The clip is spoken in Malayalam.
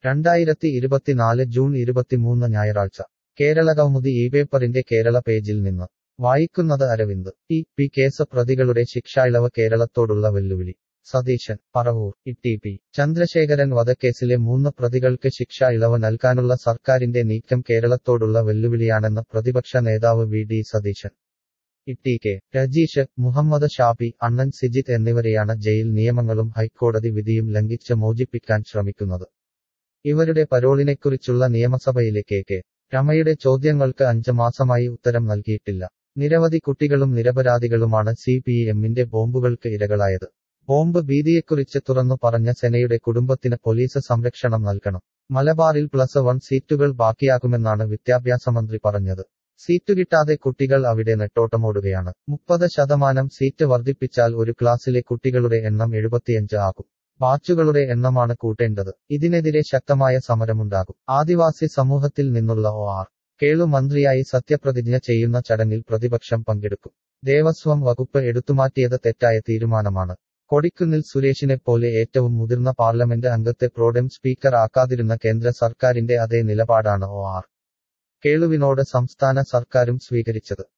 രണ്ടായിരത്തി ഇരുപത്തിനാല് ജൂൺ ഇരുപത്തിമൂന്ന് ഞായറാഴ്ച കേരള കൗമുദി ഈ പേപ്പറിന്റെ കേരള പേജിൽ നിന്ന് വായിക്കുന്നത് അരവിന്ദ് ടി പി കേസ് പ്രതികളുടെ ശിക്ഷായിളവ് കേരളത്തോടുള്ള വെല്ലുവിളി സതീശൻ പറവൂർ ഇ പി ചന്ദ്രശേഖരൻ വധക്കേസിലെ മൂന്ന് പ്രതികൾക്ക് ശിക്ഷാ ഇളവ് നൽകാനുള്ള സർക്കാരിന്റെ നീക്കം കേരളത്തോടുള്ള വെല്ലുവിളിയാണെന്ന് പ്രതിപക്ഷ നേതാവ് V D Satheesan E K Rajeesh Muhammed Shafi Annan Sijith എന്നിവരെയാണ് ജയിൽ നിയമങ്ങളും ഹൈക്കോടതി വിധിയും ലംഘിച്ച് മോചിപ്പിക്കാൻ ശ്രമിക്കുന്നത് ഇവരുടെ പരോളിനെക്കുറിച്ചുള്ള നിയമസഭയിലെ കെ കെ രമയുടെ ചോദ്യങ്ങൾക്ക് അഞ്ച് മാസമായി ഉത്തരം നൽകിയിട്ടില്ല നിരവധി കുട്ടികളും നിരപരാധികളുമാണ് സി പി എമ്മിന്റെ ബോംബുകൾക്ക് ഇരകളായത് ബോംബ് ഭീതിയെക്കുറിച്ച് തുറന്നു പറഞ്ഞ സെനയുടെ കുടുംബത്തിന് പോലീസ് സംരക്ഷണം നൽകണം മലബാറിൽ പ്ലസ് വൺ സീറ്റുകൾ ബാക്കിയാകുമെന്നാണ് വിദ്യാഭ്യാസ മന്ത്രി പറഞ്ഞത് സീറ്റ് കിട്ടാതെ കുട്ടികൾ അവിടെ നെട്ടോട്ടമോടുകയാണ് മുപ്പത് ശതമാനം സീറ്റ് വർദ്ധിപ്പിച്ചാൽ ഒരു ക്ലാസ്സിലെ കുട്ടികളുടെ എണ്ണം എഴുപത്തിയഞ്ച് ആകും ബാച്ചുകളുടെ എണ്ണമാണ് കൂട്ടേണ്ടത് ഇതിനെതിരെ ശക്തമായ സമരമുണ്ടാകും ആദിവാസി സമൂഹത്തിൽ നിന്നുള്ള ഒ ആർ കേളു മന്ത്രിയായി സത്യപ്രതിജ്ഞ ചെയ്യുന്ന ചടങ്ങിൽ പ്രതിപക്ഷം പങ്കെടുക്കും ദേവസ്വം വകുപ്പ് എടുത്തുമാറ്റിയത് തെറ്റായ തീരുമാനമാണ് കൊടിക്കുന്നിൽ സുരേഷിനെ പോലെ ഏറ്റവും മുതിർന്ന പാർലമെന്റ് അംഗത്തെ പ്രോഡം സ്പീക്കർ ആക്കാതിരുന്ന കേന്ദ്ര സർക്കാരിന്റെ അതേ നിലപാടാണ് ഒ ആർ കേളുവിനോട് സംസ്ഥാന സർക്കാരും സ്വീകരിച്ചത്